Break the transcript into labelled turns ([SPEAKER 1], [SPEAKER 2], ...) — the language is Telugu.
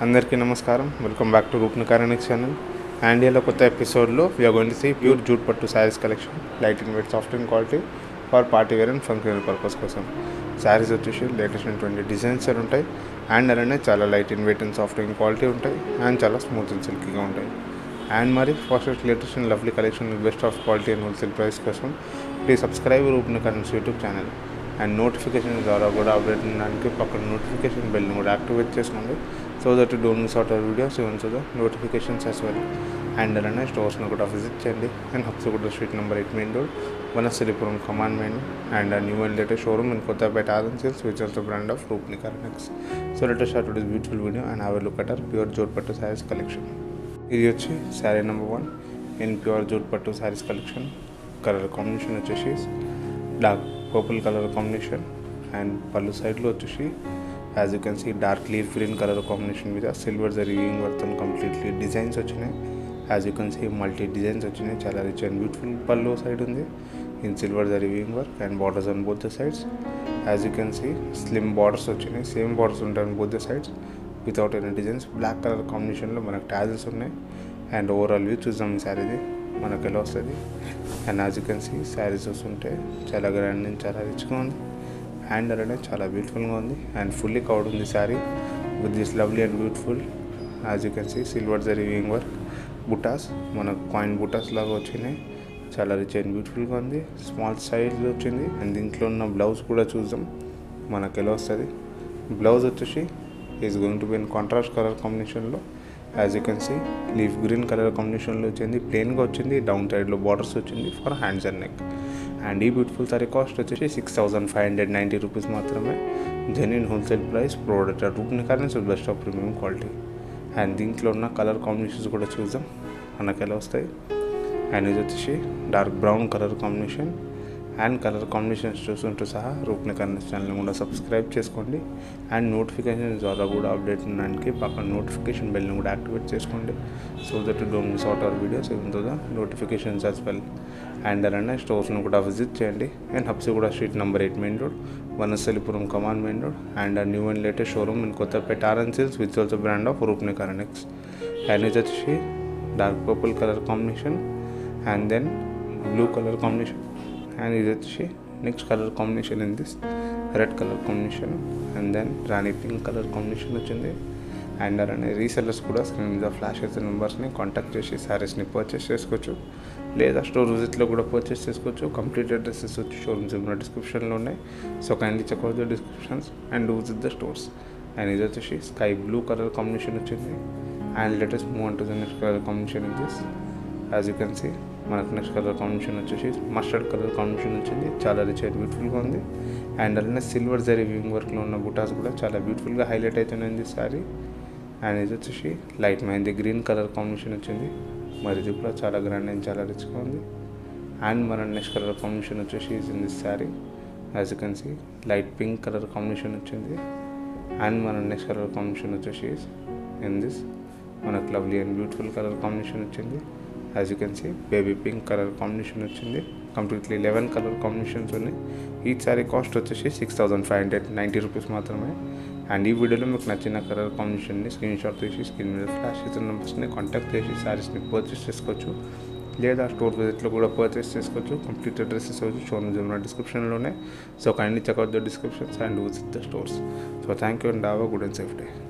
[SPEAKER 1] అందరికీ నమస్కారం వెల్కమ్ బ్యాక్ టు రూప్నకారణిక్ ఛానల్ అండ్ ఇలా కొత్త ఎపిసోడ్లో we're going to see pure jute pattu saris collection light in weight soft in quality for party wear and functional purpose కోసం శారీస్ వచ్చేసి లేటెస్ట్ అయినటువంటి డిజైన్స్ అని ఉంటాయి అండ్ అలానే చాలా light in weight and soft in quality ఉంటాయి అండ్ చాలా స్మూత్ అండ్ సిల్కీగా ఉంటాయి అండ్ మరి first latest and lovely collection best of quality and wholesale price కోసం ప్లీజ్ సబ్స్క్రైబ్ రూప్నకారణ్స్ యూట్యూబ్ ఛానల్ అండ్ నోటిఫికేషన్ ద్వారా కూడా అప్డేట్ ఉండడానికి పక్కన నోటిఫికేషన్ బెల్ని కూడా యాక్టివేట్ చేసుకోండి so that don't miss out our videos even so the notifications as well and అలానే స్టోర్స్ని కూడా విజిట్ చేయండి and Habsiguda street number eight main road Vanasthalipuram కమాండ్ main and new and latest showroom in Kothapet ఆదన్ sales which also brand of రూప్ని కార్నెక్స్ so letter short is beautiful video and have look at our pure jute pattu saris collection ఇది వచ్చి sari number one in pure jute pattu saris collection colour combination వచ్చేసి dark purple colour combination and పళ్ళు సైడ్లో వచ్చేసి as you can see dark leaf green colour combination మీద సిల్వర్ జరిగింగ్ వర్త్ కంప్లీట్లీ డిజైన్స్ వచ్చినాయి as you can see multi designs వచ్చినాయి చాలా రిచ్ అండ్ బ్యూటిఫుల్ పళ్ళు సైడ్ ఉంది ఇన్ సిల్వర్ జరిగింగ్ work and borders on both the sides as you can see slim borders వచ్చినాయి సేమ్ బార్డర్స్ ఉంటాయి both the sides without any designs black colour కాంబినేషన్లో మనకు ట్యాజల్స్ ఉన్నాయి అండ్ ఓవరాల్ వ్యూ చూద్దాం ఈ శారీది మనకు ఎలా వస్తుంది and as you can see saris చూస్తుంటే చాలా గ్రాండ్ అండ్ చాలా రిచ్గా ఉంది అండ్ అలానే చాలా బ్యూటిఫుల్గా ఉంది అండ్ ఫుల్లీ కవర్డ్ ఉంది sari with this lovely and beautiful as you can see silver zari weaving work బుటాస్ మనకు కాయిన్ బుటాస్ లాగా వచ్చినాయి చాలా రిచ్ అండ్ బ్యూటిఫుల్గా ఉంది స్మాల్ సైజ్ వచ్చింది అండ్ దీంట్లో ఉన్న బ్లౌజ్ కూడా చూద్దాం మనకు ఎలా వస్తుంది బ్లౌజ్ వచ్చేసి is going to be in contrast colour కాంబినేషన్లో as you can see leaf green colour కాంబినేషన్లో వచ్చింది ప్లెయిన్గా వచ్చింది డౌన్ సైడ్లో బార్డర్స్ వచ్చింది for hands and neck and ఈ బ్యూటిఫుల్ సారీ కాస్ట్ వచ్చేసి six thousand five hundred ninety rupees మాత్రమే జెన్యున్ హోల్సేల్ ప్రైస్ ప్రోడక్ట్ రూప్ని కానీ best of premium quality and దీంట్లో ఉన్న కలర్ కాంబినేషన్స్ కూడా చూద్దాం మనకు ఎలా వస్తాయి అండ్ ఇది వచ్చేసి dark brown colour combination and colour combinations చూస్తుంటూ సహా రూప్ని కన్నా ఛానల్ కూడా సబ్స్క్రైబ్ చేసుకోండి అండ్ నోటిఫికేషన్ ద్వారా కూడా అప్డేట్ ఉండడానికి పక్కన నోటిఫికేషన్ బెల్ని కూడా యాక్టివేట్ చేసుకోండి so that don't miss out our videos even though the notifications as well and అలానే స్టోర్స్ని కూడా విజిట్ చేయండి and Habsiguda street number eight main road Vanasthalipuram కమాన్ main road and new and latest showroom in Kothapet ఆర్ఎన్ sales which also brand of రూప్ని కరణెక్స్ అండ్ ఇది వచ్చేసి dark purple colour combination and then blue colour combination and ఇది వచ్చి next colour combination in this red colour combination and then rani pink colour combination వచ్చింది అండ్ అలానే రీసెల్లర్స్ కూడా స్క్రీన్ మీద ఫ్లాష్ అయితే నెంబర్స్ని కాంటాక్ట్ చేసి శారీస్ని పర్చేస్ చేసుకోవచ్చు లేదా స్టోర్ విజిట్లో కూడా పర్చేస్ చేసుకోవచ్చు కంప్లీట్ అడ్రసెస్ వచ్చి షోరూమ్స్ ఉన్న డిస్క్రిప్షన్లో ఉన్నాయి so kindly check out the descriptions and visit the stores and ఇది వచ్చేసి స్కై బ్లూ కలర్ కాంబినేషన్ వచ్చింది అండ్ లెటెస్ట్ మూవ్ అంటూ the next colour combination in this as you can see మనకు నెక్స్ట్ కలర్ కాంబినేషన్ వచ్చేసి మస్టర్డ్ కలర్ కాంబినేషన్ వచ్చింది చాలా రిచ్ అండ్ బ్యూటిఫుల్గా ఉంది అండ్ అలానే సిల్వర్ జరీ వింగ్ వర్క్లో ఉన్న బుటాస్ కూడా చాలా బ్యూటిఫుల్గా హైలైట్ అవుతున్నాయి సారీ అండ్ ఇది వచ్చేసి లైట్ మైంది గ్రీన్ కలర్ కాంబినేషన్ వచ్చింది మరి ఇది కూడా చాలా గ్రాండ్ అండ్ చాలా రిచ్గా ఉంది అండ్ మన నెక్స్ట్ కలర్ కాంబినేషన్ వచ్చేసి in this sari as you can see light pink colour combination వచ్చింది అండ్ మన నెక్స్ట్ కలర్ కాంబినేషన్ వచ్చేసి ఇన్ దిస్ మనకు lovely and beautiful colour combination వచ్చింది as you can see baby pink colour combination వచ్చింది కంప్లీట్లీ లెవెన్ కలర్ కాంబినేషన్స్ ఉన్నాయి ఈ సారీ కాస్ట్ వచ్చేసి six thousand five hundred ninety rupees మాత్రమే అండ్ ఈ వీడియోలో మీకు నచ్చిన కలర్ కాంబినేషన్ని స్క్రీన్ షాట్ తీసి స్క్రీన్ మీద ఫ్లాష్ చేసిన నెంబర్స్ని కాంటాక్ట్ చేసి శారీస్ని పర్చేస్ చేసుకోవచ్చు లేదా స్టోర్ విజిట్లో కూడా పర్చేస్ చేసుకోవచ్చు కంప్లీట్ అడ్రసెస్ వచ్చి షోరూమ్ ఉన్న డిస్క్రిప్షన్లోనే so kindly check out the descriptions and visit the stores so thank you and have a good and safe day